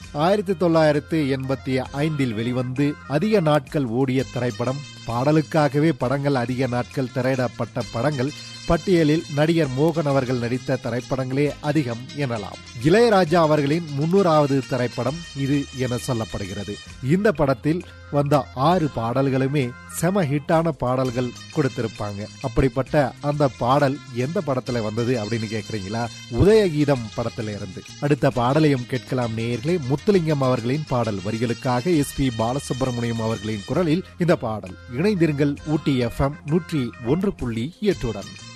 ஆயிரத்தி தொள்ளாயிரத்து எண்பத்தி ஐந்தில் வெளிவந்து அதிக நாட்கள் ஓடிய திரைப்படம் பாடலுக்காகவே படங்கள் அதிக நாட்கள் திரையிடப்பட்ட படங்கள் பட்டியலில் நடிகர் மோகன் அவர்கள் நடித்த திரைப்படங்களே அதிகம் எனலாம் இளையராஜா அவர்களின் முன்னூறாவது திரைப்படம் இது என சொல்லப்படுகிறது இந்த படத்தில் வந்த ஆறு பாடல்களுமே செம ஹிட்டான பாடல்கள் கொடுத்திருப்பாங்க அப்படிப்பட்ட அந்த பாடல் எந்த படத்துல வந்தது அப்படின்னு கேக்குறீங்களா உதயகீதம் படத்துல இருந்து அடுத்த பாடலையும் கேட்கலாம் நேயர்களே முத்துலிங்கம் அவர்களின் பாடல் வரிகளுக்காக எஸ் பி பாலசுப்ரமணியம் அவர்களின் குரலில் இந்த பாடல் இணைந்திருங்கள் ஊட்டி எஃப்எம் நூற்றி ஒன்று புள்ளி எட்டுடன்